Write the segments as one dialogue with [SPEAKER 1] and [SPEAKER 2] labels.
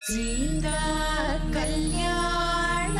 [SPEAKER 1] സീതാ കല്യാണ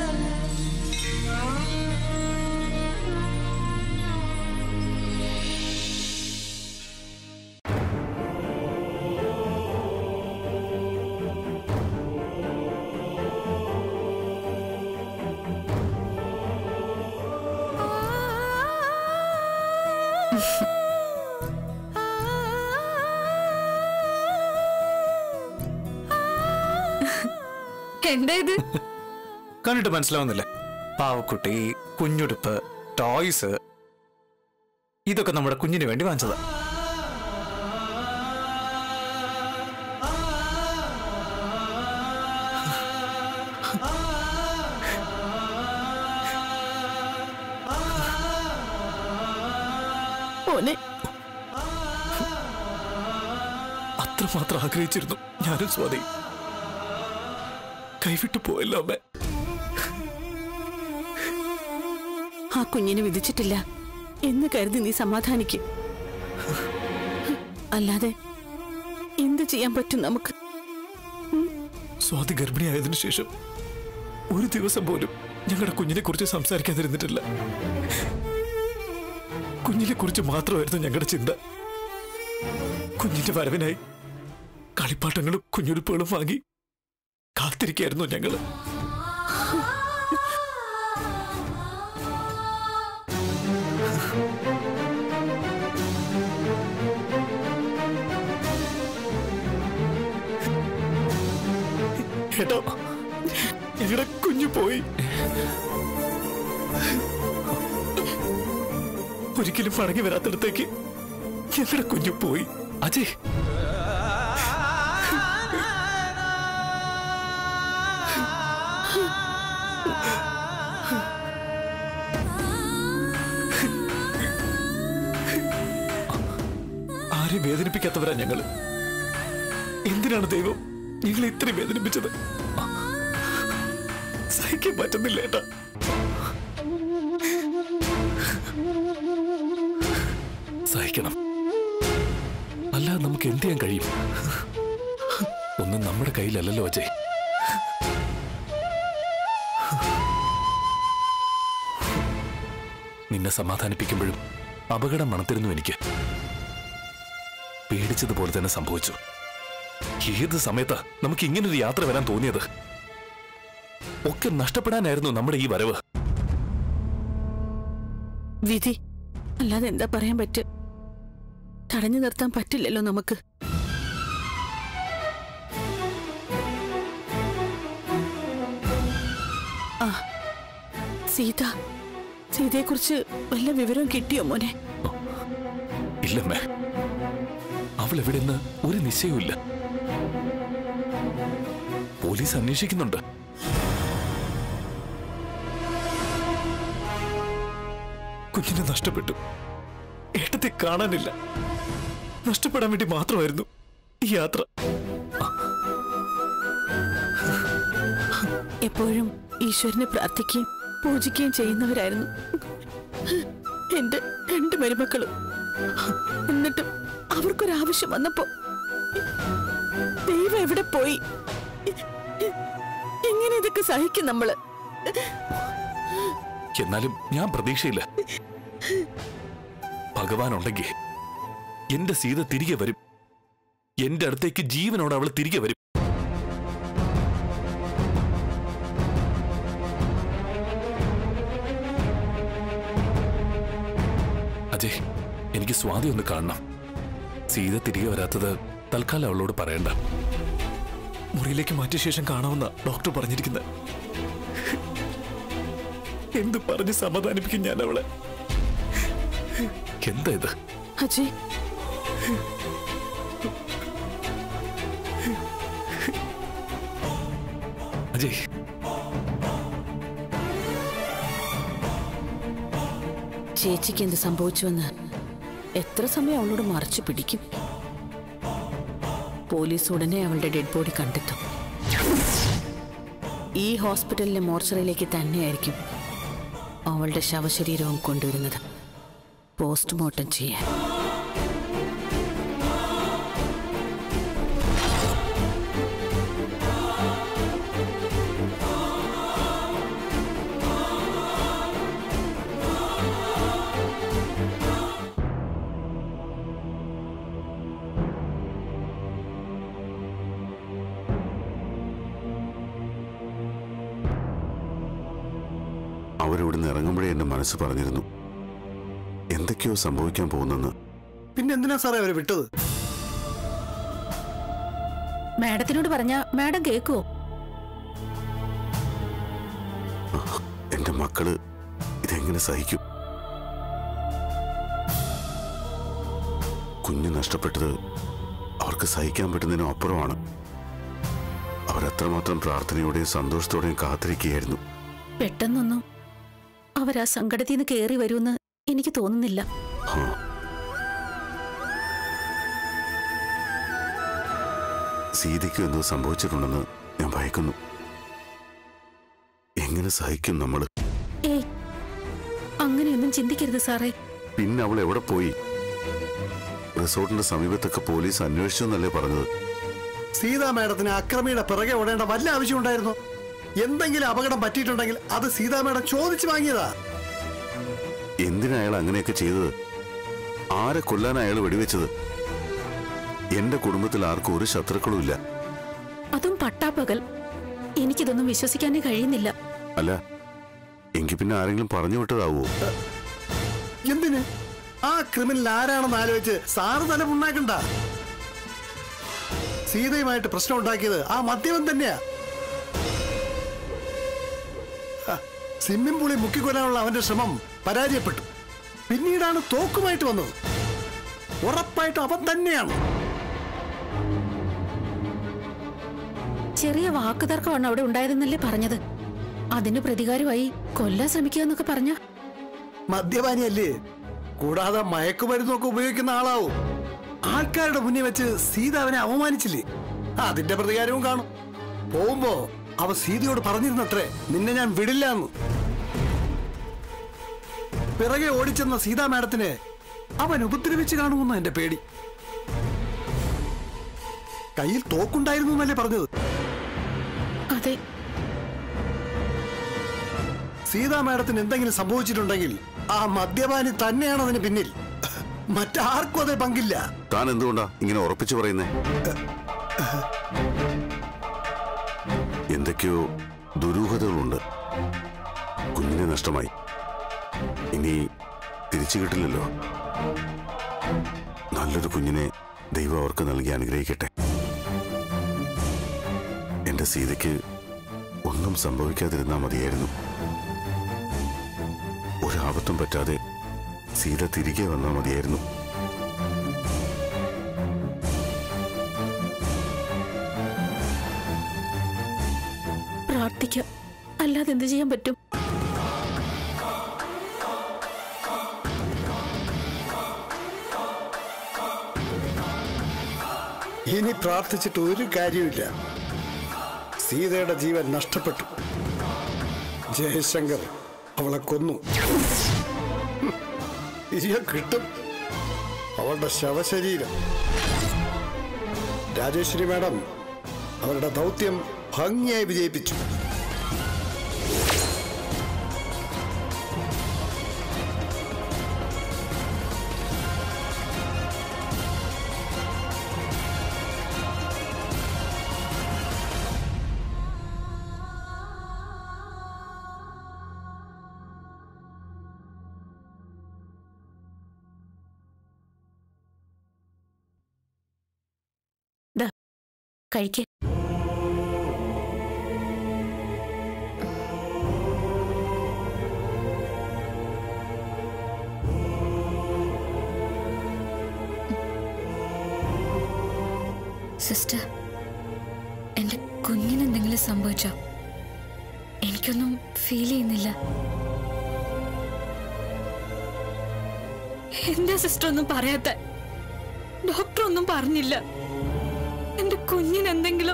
[SPEAKER 2] എന്താ ഇത്
[SPEAKER 3] കണ്ടിട്ട് മനസ്സിലാവുന്നില്ല പാവക്കുട്ടി കുഞ്ഞുടുപ്പ് ടോയ്സ് ഇതൊക്കെ നമ്മുടെ കുഞ്ഞിന് വേണ്ടി വാങ്ങിച്ചതാ
[SPEAKER 2] മോനെ
[SPEAKER 3] അത്രമാത്രം ആഗ്രഹിച്ചിരുന്നു ഞാനും സ്വാതി കൈവിട്ടു പോയല്ലോ അമ്മേ
[SPEAKER 2] ആ കുഞ്ഞിനെ വിധിച്ചിട്ടില്ല എന്ന് കരുതി നീ സമാധാനിക്കും അല്ലാതെ എന്ത് ചെയ്യാൻ പറ്റും നമുക്ക്
[SPEAKER 3] സ്വാതി ഗർഭിണിയായതിനു ശേഷം ഒരു ദിവസം പോലും ഞങ്ങളുടെ കുഞ്ഞിനെ കുറിച്ച് സംസാരിക്കാതിരുന്നിട്ടില്ല കുഞ്ഞിനെ കുറിച്ച് മാത്രമായിരുന്നു ഞങ്ങളുടെ ചിന്ത കുഞ്ഞിന്റെ വരവിനായി കളിപ്പാട്ടങ്ങളും കുഞ്ഞുടുപ്പുകളും വാങ്ങി കാത്തിരിക്കായിരുന്നു ഞങ്ങള് കേട്ടോ ഞങ്ങളുടെ കുഞ്ഞു പോയി ഒരിക്കലും മടങ്ങി വരാത്തിടത്തേക്ക് ഞങ്ങളുടെ കുഞ്ഞു പോയി അജയ് ആരെയും വേദനിപ്പിക്കാത്തവരാ ഞങ്ങള് എന്തിനാണ് ദൈവം ഞങ്ങളെ ഇത്രയും വേദനിപ്പിച്ചത് സഹിക്കാൻ പറ്റുന്നില്ല ഏട്ടാ
[SPEAKER 4] സഹിക്കണം അല്ലാതെ നമുക്ക് എന്ത് ചെയ്യാൻ കഴിയും ഒന്നും നമ്മുടെ കയ്യിലല്ലല്ലോ അജയ് നിന്നെ സമാധാനിപ്പിക്കുമ്പോഴും അപകടം മണത്തിരുന്നു എനിക്ക് പേടിച്ചതുപോലെ തന്നെ സംഭവിച്ചു ഏത് സമയത്താ നമുക്ക് ഇങ്ങനൊരു യാത്ര വരാൻ തോന്നിയത് ഒക്കെ നഷ്ടപ്പെടാനായിരുന്നു നമ്മുടെ ഈ വരവ്
[SPEAKER 2] വിധി അല്ലാതെ എന്താ പറയാൻ പറ്റുക തടഞ്ഞു നിർത്താൻ പറ്റില്ലല്ലോ നമുക്ക് ആ സീത സീതയെക്കുറിച്ച് വല്ല വിവരവും കിട്ടിയോ മോനെ
[SPEAKER 4] ഇല്ലമ്മേ അവൾ എവിടെന്ന് ഒരു നിശ്ചയവുമില്ല പോലീസ് അന്വേഷിക്കുന്നുണ്ട്
[SPEAKER 3] കുഞ്ഞിനെ നഷ്ടപ്പെട്ടു ഏട്ടത്തെ കാണാനില്ല നഷ്ടപ്പെടാൻ വേണ്ടി മാത്രമായിരുന്നു ഈ യാത്ര
[SPEAKER 2] എപ്പോഴും ഈശ്വരനെ പ്രാർത്ഥിക്കുകയും പൂജിക്കുകയും ചെയ്യുന്നവരായിരുന്നു എന്റെ രണ്ട് മരുമക്കളും എന്നിട്ടും അവർക്കൊരാവശ്യം വന്നപ്പോ ദൈവം എവിടെ പോയി എങ്ങനെ ഇതൊക്കെ സഹിക്കും നമ്മള്
[SPEAKER 4] എന്നാലും ഞാൻ പ്രതീക്ഷയില്ല ഭഗവാൻ ഉണ്ടെങ്കിൽ എന്റെ സീത തിരികെ വരും എന്റെ അടുത്തേക്ക് ജീവനോടെ അവൾ തിരികെ വരും അജയ് എനിക്ക് സ്വാതി ഒന്ന് കാണണം സീത തിരികെ വരാത്തത് തൽക്കാലം അവളോട് പറയണ്ട
[SPEAKER 3] മുറിയിലേക്ക് മാറ്റിയ ശേഷം കാണാമെന്ന ഡോക്ടർ പറഞ്ഞിരിക്കുന്നത് എന്ത് പറഞ്ഞ് സമാധാനിപ്പിക്കും ഞാൻ അവളെ
[SPEAKER 4] എന്താ ഇത്
[SPEAKER 2] അജയ്
[SPEAKER 4] അജയ്
[SPEAKER 2] ചേച്ചിക്ക് എന്ത് സംഭവിച്ചുവെന്ന് എത്ര സമയം അവളോട് മറച്ചു പിടിക്കും പോലീസ് ഉടനെ അവളുടെ ഡെഡ് ബോഡി കണ്ടെത്തും ഈ ഹോസ്പിറ്റലിലെ മോർച്ചറിയിലേക്ക് തന്നെയായിരിക്കും അവളുടെ ശവശരീരവും കൊണ്ടുവരുന്നത് പോസ്റ്റ്മോർട്ടം ചെയ്യാൻ
[SPEAKER 1] അവരിവിടുന്ന് ഇറങ്ങുമ്പോഴേ എന്റെ മനസ്സ് പറഞ്ഞിരുന്നു എന്തൊക്കെയോ സംഭവിക്കാൻ പോകുന്നെന്ന്
[SPEAKER 5] പിന്നെ എന്തിനാ സാറേ അവരെ വിട്ടത്
[SPEAKER 2] മാഡത്തിനോട് പറഞ്ഞ മാഡം കേക്കുവോ
[SPEAKER 1] എന്റെ മക്കള് ഇതെങ്ങനെ സഹിക്കും കുഞ്ഞ് നഷ്ടപ്പെട്ടത് അവർക്ക് സഹിക്കാൻ പറ്റുന്നതിനും അപ്പുറമാണ് അവരത്രമാത്രം പ്രാർത്ഥനയോടെയും സന്തോഷത്തോടെയും കാത്തിരിക്കുകയായിരുന്നു
[SPEAKER 2] പെട്ടെന്നൊന്നും അവരാ സങ്കടത്തിൽ നിന്ന് കയറി വരുമെന്ന് എനിക്ക് തോന്നുന്നില്ല
[SPEAKER 1] ഹാ. സീതയ്ക്കും എന്തോ സംഭവിച്ചിട്ടുണ്ടെന്ന് ഞാൻ ഭയക്കുന്നു എങ്ങനെ സഹിക്കും നമ്മള്
[SPEAKER 2] ഏയ് അങ്ങനെയൊന്നും ചിന്തിക്കരുത് സാറേ
[SPEAKER 1] പിന്നെ അവൾ എവിടെ പോയി റിസോർട്ടിന്റെ സമീപത്തൊക്കെ പോലീസ് അന്വേഷിച്ചു എന്നല്ലേ പറഞ്ഞത്
[SPEAKER 5] സീതാ മാഡത്തിന് അക്രമിയുടെ പിറകെ ഓടേണ്ട വല്ല ആവശ്യമുണ്ടായിരുന്നു എന്തെങ്കിലും അപകടം പറ്റിയിട്ടുണ്ടെങ്കിൽ അത് സീതാ മാഡം ചോദിച്ചു വാങ്ങിയതാ
[SPEAKER 1] എന്തിനാ അയാൾ അങ്ങനെയൊക്കെ ചെയ്തത് ആരെ കൊല്ലാൻ അയാൾ വെടിവെച്ചത് എന്റെ കുടുംബത്തിൽ ആർക്കും ഒരു ശത്രുക്കളും ഇല്ല
[SPEAKER 2] അതും പട്ടാപ്പകൽ എനിക്കിതൊന്നും വിശ്വസിക്കാനേ കഴിയുന്നില്ല
[SPEAKER 1] അല്ല എങ്കിൽ പിന്നെ ആരെങ്കിലും പറഞ്ഞു വിട്ടതാവോ
[SPEAKER 5] എന്തിന് ആ ക്രിമിനൽ ആരാണെന്ന് ആലോചിച്ച് സാറ് തല ഉണ്ടാക്കണ്ട സീതയുമായിട്ട് പ്രശ്നം ഉണ്ടാക്കിയത് ആ മദ്യവൻ തന്നെയാ ഹ, സ്വിമ്മിംഗ് പൂളിൽ മുക്കിക്കൊല്ലാനുള്ള അവന്റെ ശ്രമം പരാജയപ്പെട്ടു പിന്നീടാണ് തോക്കുമായിട്ട് വന്നത് ഉറപ്പായിട്ടും അവൻ തന്നെയാണ്
[SPEAKER 2] ചെറിയ വാക്കുതർക്കമാണ് അവിടെ ഉണ്ടായതെന്നല്ലേ പറഞ്ഞത് അതിന് പ്രതികാരമായി കൊല്ലാൻ ശ്രമിക്കുക എന്നൊക്കെ പറഞ്ഞ
[SPEAKER 5] മദ്യപാനിയല്ലേ കൂടാതെ മയക്കുമരുന്നൊക്കെ ഉപയോഗിക്കുന്ന ആളാവും ആൾക്കാരുടെ മുന്നിൽ വെച്ച് സീത അവനെ അവമാനിച്ചില്ലേ അതിന്റെ പ്രതികാരവും കാണും പോകുമ്പോ അവ സീതയോട് പറഞ്ഞിരുന്നത്രേ നിന്നെ ഞാൻ വിടില്ല എന്ന് പിറകെ ഓടിച്ചെന്ന സീതാ മാഡത്തിനെ അവൻ ഉപദ്രവിച്ച് കാണുമെന്ന് എന്റെ പേടി കയ്യിൽ തോക്കുണ്ടായിരുന്നു എന്നല്ലേ പറഞ്ഞത്
[SPEAKER 2] അതെ
[SPEAKER 5] സീതാ മാഡത്തിന് എന്തെങ്കിലും സംഭവിച്ചിട്ടുണ്ടെങ്കിൽ ആ മദ്യപാനി തന്നെയാണ് അതിന് പിന്നിൽ മറ്റാർക്കും അതിൽ പങ്കില്ല
[SPEAKER 1] താൻ എന്തുകൊണ്ടാ ഇങ്ങനെ ഉറപ്പിച്ചു പറയുന്നേ എന്തൊക്കെയോ ദുരൂഹതകളുണ്ട് കുഞ്ഞിനെ നഷ്ടമായി ഇനി തിരിച്ചു കിട്ടില്ലല്ലോ നല്ലൊരു കുഞ്ഞിനെ ദൈവം അവർക്ക് നൽകി അനുഗ്രഹിക്കട്ടെ എന്റെ സീതയ്ക്ക് ഒന്നും സംഭവിക്കാതിരുന്നാ മതിയായിരുന്നു ഒരാപത്തും പറ്റാതെ സീത തിരികെ വന്നാൽ മതിയായിരുന്നു
[SPEAKER 2] പ്രാർത്ഥിക്കാം അല്ലാതെ എന്ത് ചെയ്യാൻ പറ്റും
[SPEAKER 5] ഇനി പ്രാർത്ഥിച്ചിട്ട് ഒരു കാര്യമില്ല സീതയുടെ ജീവൻ നഷ്ടപ്പെട്ടു ജയശങ്കർ അവളെ കൊന്നു ഹും, ഇനിയോ കിട്ടും അവളുടെ ശവശരീരം രാജേശ്വരി മാഡം അവരുടെ ദൗത്യം ഭംഗിയായി വിജയിപ്പിച്ചു
[SPEAKER 2] കഴിക്കേ
[SPEAKER 6] സിസ്റ്റർ എന്റെ കുഞ്ഞിന് എന്തെങ്കിലും സംഭവിച്ചോ എനിക്കൊന്നും ഫീൽ ചെയ്യുന്നില്ല എന്താ സിസ്റ്റർ ഒന്നും പറയാത്ത ഡോക്ടർ ഒന്നും പറഞ്ഞില്ല എന്റെ കുഞ്ഞിന് എന്തെങ്കിലും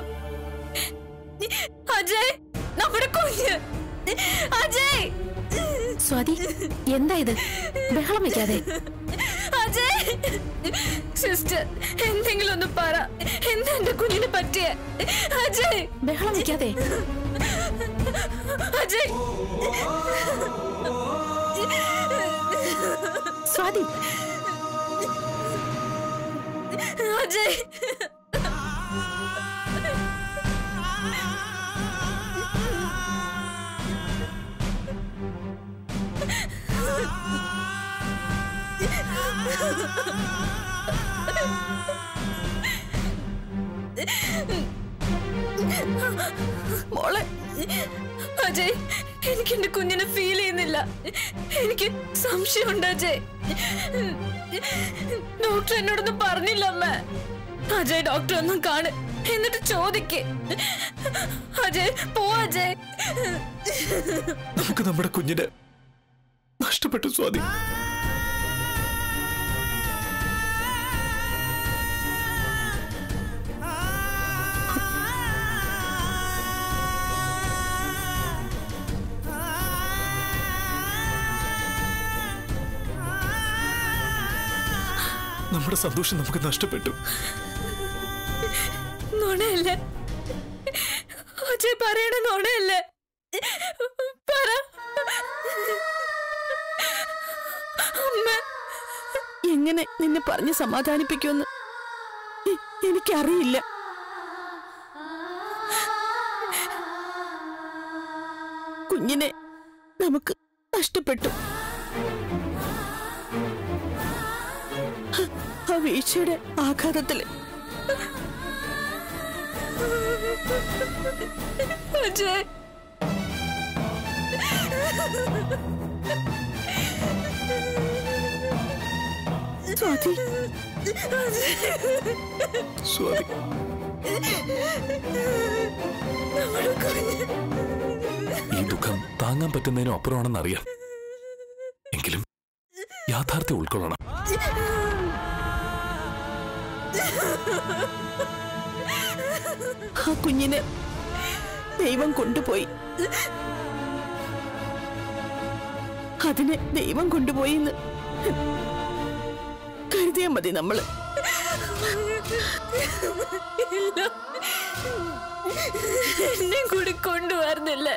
[SPEAKER 6] അജയ് നമ്മുടെ കുഞ്ഞ് അജയ്
[SPEAKER 2] സ്വാതി എന്താ ഇത് ബഹളം വെക്കാതെ
[SPEAKER 6] അജയ് സിസ്റ്റർ എന്തെങ്കിലും ഒന്ന് പറ എന്താ എന്റെ കുഞ്ഞിന് പറ്റിയ അജയ്
[SPEAKER 2] ബഹളം വെക്കാതെ
[SPEAKER 6] അജയ്
[SPEAKER 2] സ്വാതി
[SPEAKER 6] അജയ് മോളെ അജയ് എനിക്ക് എന്റെ കുഞ്ഞിനെ ഫീൽ ചെയ്യുന്നില്ല എനിക്ക് സംശയമുണ്ട് അജയ് ഡോക്ടർ എന്നോടൊന്നും പറഞ്ഞില്ല അമ്മ അജയ് ഡോക്ടർ ഒന്നും കാണ് എന്നിട്ട് ചോദിക്ക് അജയ് പോ അജയ്
[SPEAKER 3] നമുക്ക് നമ്മുടെ കുഞ്ഞിനെ നഷ്ടപ്പെട്ടു സ്വാതി നമ്മുടെ സന്തോഷം നമുക്ക് നഷ്ടപ്പെട്ടു
[SPEAKER 6] നുണയല്ലേ അജയ് പറയണ നുണയല്ലേ പറ അമ്മ
[SPEAKER 2] എങ്ങനെ നിന്നെ പറഞ്ഞ് സമാധാനിപ്പിക്കുമെന്ന് എ- എനിക്കറിയില്ല കുഞ്ഞിനെ നമുക്ക് നഷ്ടപ്പെട്ടു ഹ, ആ വീഴ്ചയുടെ ആഘാതത്തില്
[SPEAKER 6] അജയ്
[SPEAKER 2] സ്വാതി
[SPEAKER 3] സ്വാതി
[SPEAKER 6] നമ്മുടെ കുഞ്ഞ്
[SPEAKER 4] ഈ ദുഃഖം താങ്ങാൻ പറ്റുന്നതിനും അപ്പുറമാണെന്നറിയാം എങ്കിലും യാഥാർത്ഥ്യം ഉൾക്കൊള്ളണം
[SPEAKER 2] ആ കുഞ്ഞിനെ ദൈവം കൊണ്ടുപോയി അതിനെ ദൈവം കൊണ്ടുപോയി എന്ന് കരുതിയാ മതി നമ്മള്
[SPEAKER 6] ഇല്ല എന്നെ കൂടി കൊണ്ടുവരുന്നില്ല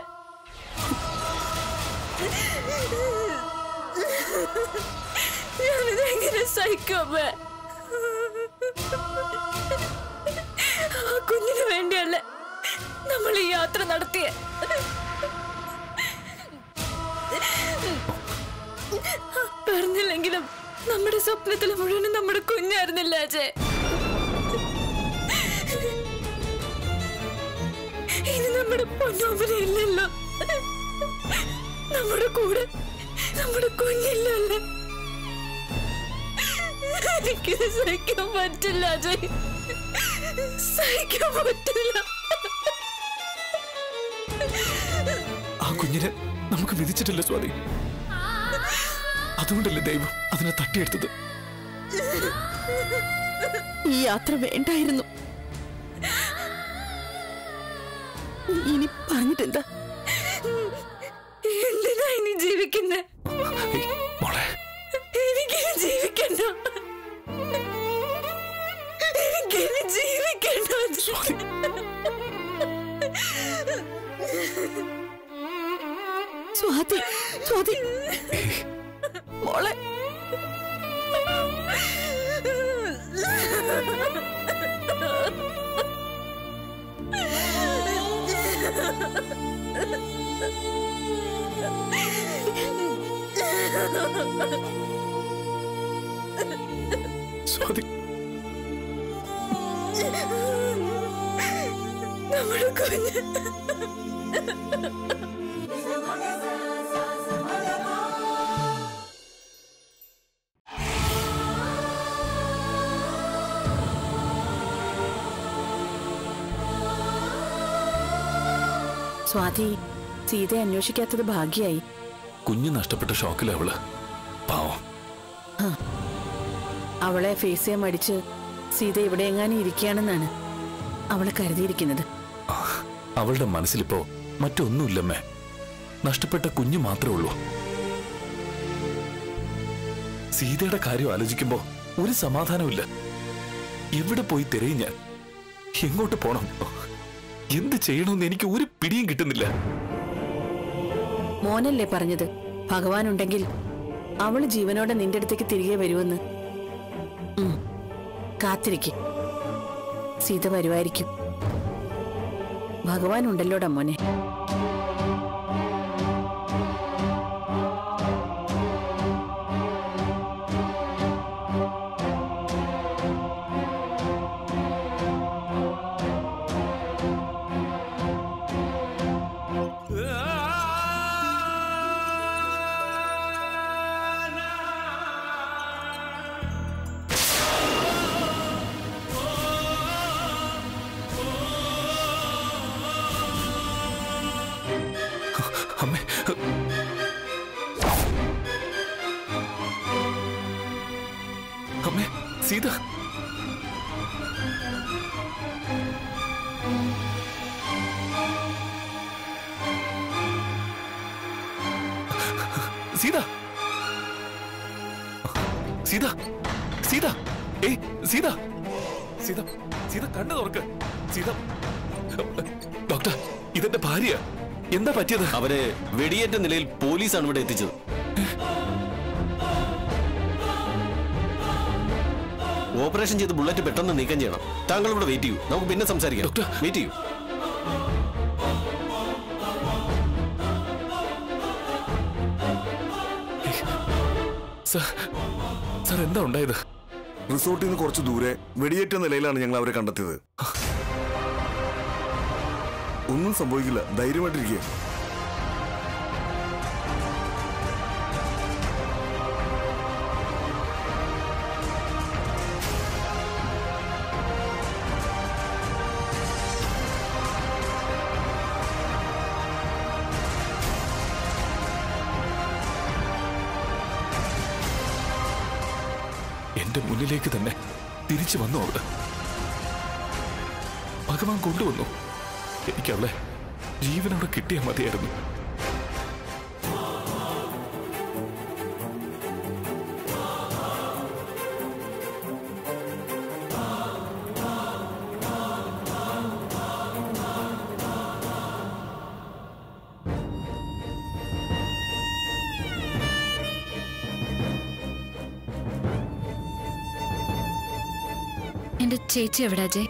[SPEAKER 6] ഞാനിതെങ്ങനെ സഹിക്കും അമ്മ ആ കുഞ്ഞിന് വേണ്ടിയല്ലേ നമ്മൾ ഈ യാത്ര നടത്തിയ പറഞ്ഞില്ലെങ്കിലും നമ്മുടെ സ്വപ്നത്തിൽ മുഴുവനും നമ്മുടെ കുഞ്ഞായിരുന്നില്ല അജയ് ഇനി നമ്മുടെ പൊന്നോമന ഇല്ലല്ലോ നമ്മുടെ കൂടെ നമ്മുടെ കുഞ്ഞില്ലല്ലേ എനിക്കിത് സഹിക്കാൻ പറ്റില്ല അജയ് സഹിക്കാൻ പറ്റില്ല
[SPEAKER 3] ആ കുഞ്ഞിനെ നമുക്ക് വിധിച്ചിട്ടില്ല സ്വാതി അതുകൊണ്ടല്ലേ ദൈവം അതിനെ തട്ടിയെടുത്തത്
[SPEAKER 2] ഈ യാത്ര വേണ്ടായിരുന്നു ഇനി പറഞ്ഞിട്ടെന്താ
[SPEAKER 6] എന്തിനാ ഇനി ജീവിക്കുന്നേ
[SPEAKER 4] ഏയ്, മോളെ
[SPEAKER 6] എനിക്കിനി ജീവിക്കണ്ട എനിക്കിനി ജീവിക്കണ്ട
[SPEAKER 3] സ്വാതി
[SPEAKER 2] സ്വാതി സ്വാതി മോളെ
[SPEAKER 3] സ്വാതി
[SPEAKER 6] നമ്മുടെ കുഞ്ഞ്
[SPEAKER 2] സ്വാതി സീതയെ അന്വേഷിക്കാത്തത് ഭാഗ്യായി
[SPEAKER 4] കുഞ്ഞ് നഷ്ടപ്പെട്ട ഷോക്കിലെ അവള് പാവം
[SPEAKER 2] അവളെ ഫേസ് ചെയ്യാൻ മടിച്ച് സീത ഇവിടെ എങ്ങാനും ഇരിക്കുകയാണെന്നാണ് അവള് കരുതിയിരിക്കുന്നത്
[SPEAKER 4] അവളുടെ മനസ്സിലിപ്പോ മറ്റൊന്നുമില്ലമ്മേ നഷ്ടപ്പെട്ട കുഞ്ഞു മാത്രമേ ഉള്ളൂ സീതയുടെ കാര്യം ആലോചിക്കുമ്പോ ഒരു സമാധാനമില്ല എവിടെ പോയി തിരയും ഞാൻ എങ്ങോട്ട് പോണം എന്ത് ചെയ്യണമെന്ന് എനിക്ക് ഒരു പിടിയും കിട്ടുന്നില്ല
[SPEAKER 2] മോനല്ലേ പറഞ്ഞത് ഭഗവാൻ ഉണ്ടെങ്കിൽ അവള് ജീവനോടെ നിന്റെ അടുത്തേക്ക് തിരികെ വരുമെന്ന് ഉം, കാത്തിരിക്ക് സീത വരുമായിരിക്കും ഭഗവാൻ ഉണ്ടല്ലോടാ മോനെ
[SPEAKER 4] സീത സീത സീത സീത ഏയ് സീത സീത സീത കണ്ണു തുറക്ക് സീത ഡോക്ടർ ഇതെന്റെ ഭാര്യ എന്താ പറ്റിയത്
[SPEAKER 7] അവരെ വെടിയേറ്റ നിലയിൽ പോലീസാണ് ഇവിടെ എത്തിച്ചത് ഓപ്പറേഷൻ ചെയ്ത് ബുള്ളറ്റ് പെട്ടെന്ന് നീക്കം ചെയ്യണം താങ്കൾ ഇവിടെ വെയിറ്റ് ചെയ്യൂ നമുക്ക് പിന്നെ സംസാരിക്കാം
[SPEAKER 4] ഡോക്ടർ.
[SPEAKER 7] വെയിറ്റ് ചെയ്യൂ
[SPEAKER 4] സർ സർ എന്താ ഉണ്ടായത്
[SPEAKER 8] റിസോർട്ടിൽ നിന്ന് കുറച്ച് ദൂരെ വെടിയേറ്റ നിലയിലാണ് ഞങ്ങൾ അവരെ കണ്ടെത്തിയത് ഒന്നും സംഭവിക്കില്ല ധൈര്യമായിട്ടിരിക്കുക
[SPEAKER 4] എന്റെ മുന്നിലേക്ക് തന്നെ തിരിച്ചു വന്നു അവള് ഭഗവാൻ കൊണ്ടുവന്നു എനിക്ക് അവളെ ജീവനോടെ കിട്ടിയാൽ മതിയായിരുന്നു
[SPEAKER 6] എന്റെ ചേച്ചി എവിടെ അജയ്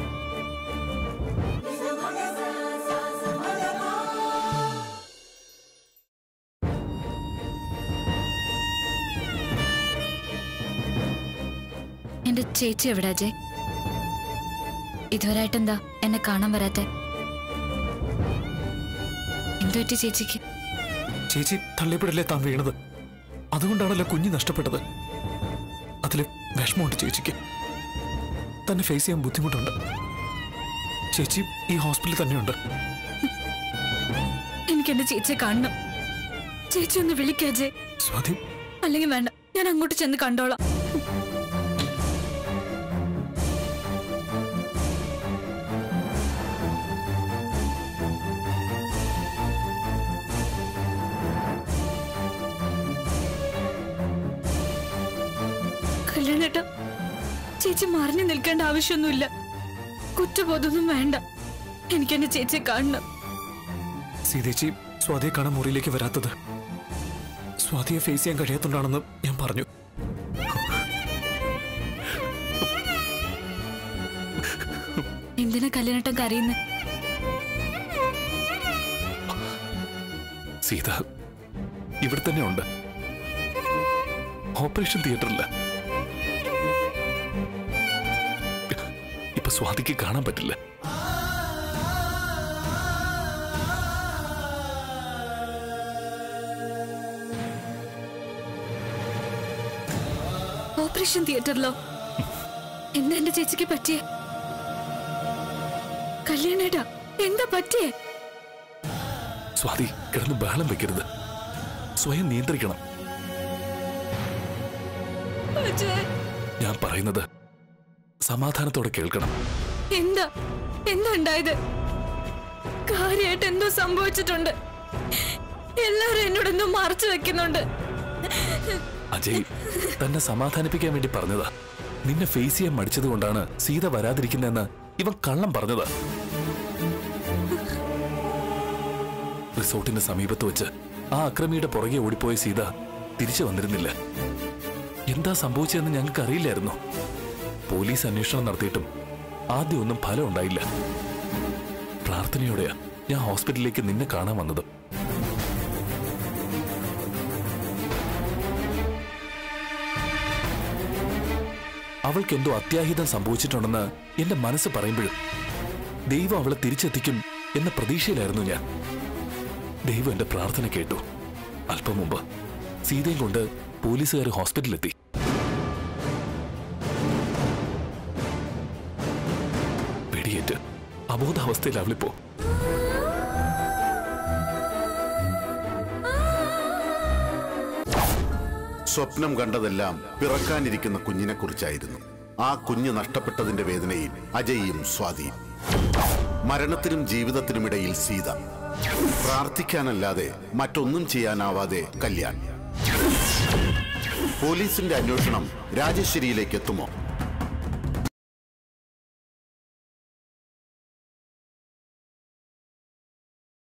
[SPEAKER 6] എന്റെ ചേച്ചി എവിടെ അജയ് ഇതുവരായിട്ടെന്താ എന്നെ കാണാൻ വരാത്തെ എന്തു പറ്റി ചേച്ചിക്ക്
[SPEAKER 3] ചേച്ചി തള്ളിപ്പെടല്ലേ താൻ വീണത് അതുകൊണ്ടാണല്ലോ കുഞ്ഞ് നഷ്ടപ്പെട്ടത് അതില് വിഷമമുണ്ട് ചേച്ചിക്ക് തന്നെ ഫേസ് ചെയ്യാൻ ബുദ്ധിമുട്ടുണ്ട് ചേച്ചി ഈ ഹോസ്പിറ്റലിൽ തന്നെയുണ്ട്
[SPEAKER 6] എനിക്ക് എന്റെ ചേച്ചിയെ കാണണം ചേച്ചി ഒന്ന് വിളിക്കാജേ
[SPEAKER 3] സ്വാതി
[SPEAKER 6] അല്ലെങ്കിൽ വേണ്ട ഞാൻ അങ്ങോട്ട് ചെന്ന് കണ്ടോളാം കല്യാണേട്ട ചേച്ചി മറിഞ്ഞു നിൽക്കേണ്ട ആവശ്യമൊന്നുമില്ല കുറ്റബോധമൊന്നും വേണ്ട എനിക്ക് എന്റെ ചേച്ചിയെ കാണണം
[SPEAKER 3] സീതേച്ചി സ്വാതിയെ കാണാൻ മുറിയിലേക്ക് വരാത്തത് സ്വാതിയെ ഫേസ് ചെയ്യാൻ കഴിയാത്തോണ്ടാണെന്ന് ഞാൻ പറഞ്ഞു
[SPEAKER 6] എന്തിനാ കല്യാണേട്ടൻ കരയുന്നത്
[SPEAKER 4] സീത ഇവിടെ തന്നെ ഉണ്ട് ഓപ്പറേഷൻ തിയേറ്ററില്ല ഇപ്പൊ സ്വാതിക്ക് കാണാൻ പറ്റില്ല
[SPEAKER 6] ഓപ്പറേഷൻ തിയേറ്ററിലോ എന്താ എന്റെ ചേച്ചിക്ക് പറ്റിയേ കല്യാണേട്ടാ എന്താ പറ്റിയേ
[SPEAKER 4] സ്വാതി കിടന്ന് ബഹളം വെക്കരുത് സ്വയം നിയന്ത്രിക്കണം
[SPEAKER 6] അജയ്,
[SPEAKER 4] ഞാൻ പറയുന്നത് സമാധാനത്തോടെ കേൾക്കണം
[SPEAKER 6] എന്താ എന്താ ഉണ്ടായത് കാര്യമായിട്ട് എന്തോ സംഭവിച്ചിട്ടുണ്ട് എല്ലാരും എന്നോട് എന്തോ മറച്ചു വെക്കുന്നുണ്ട്
[SPEAKER 4] അജയ് തന്നെ സമാധാനിപ്പിക്കാൻ വേണ്ടി പറഞ്ഞതാ നിന്നെ ഫേസ് ചെയ്യാൻ മടിച്ചത് കൊണ്ടാണ് സീത വരാതിരിക്കുന്നതെന്ന് ഇവൻ കള്ളം പറഞ്ഞതാ റിസോർട്ടിന്റെ സമീപത്ത് വെച്ച് ആ അക്രമിയുടെ പുറകെ ഓടിപ്പോയ സീത തിരിച്ചു വന്നിരുന്നില്ല എന്താ സംഭവിച്ചതെന്ന് ഞങ്ങൾക്ക് അറിയില്ലായിരുന്നു പോലീസ് അന്വേഷണം നടത്തിയിട്ടും ആദ്യം ഒന്നും ഫലം ഉണ്ടായില്ല പ്രാർത്ഥനയോടെയാ ഞാൻ ഹോസ്പിറ്റലിലേക്ക് നിന്നെ കാണാൻ വന്നത് അവൾക്ക് എന്തോ അത്യാഹിതം സംഭവിച്ചിട്ടുണ്ടെന്ന് എന്റെ മനസ്സ് പറയുമ്പോഴും ദൈവം അവളെ തിരിച്ചെത്തിക്കും എന്ന പ്രതീക്ഷയിലായിരുന്നു ഞാൻ ദൈവം എന്റെ പ്രാർത്ഥന കേട്ടു അല്പം മുമ്പ് സീതയും കൊണ്ട് പോലീസുകാർ ഹോസ്പിറ്റലിലെത്തി വെടിയേറ്റ് അബോധാവസ്ഥയിൽ അവളിപ്പോ
[SPEAKER 1] സ്വപ്നം കണ്ടതെല്ലാം പിറക്കാനിരിക്കുന്ന കുഞ്ഞിനെ കുറിച്ചായിരുന്നു
[SPEAKER 9] ആ കുഞ്ഞ് നഷ്ടപ്പെട്ടതിന്റെ വേദനയിൽ അജയും സ്വാതിയും മരണത്തിനും ജീവിതത്തിനുമിടയിൽ സീത പ്രാർത്ഥിക്കാനല്ലാതെ മറ്റൊന്നും ചെയ്യാനാവാതെ കല്യാൺ പോലീസിന്റെ അന്വേഷണം രാജശ്ശേരിയിലേക്ക് എത്തുമോ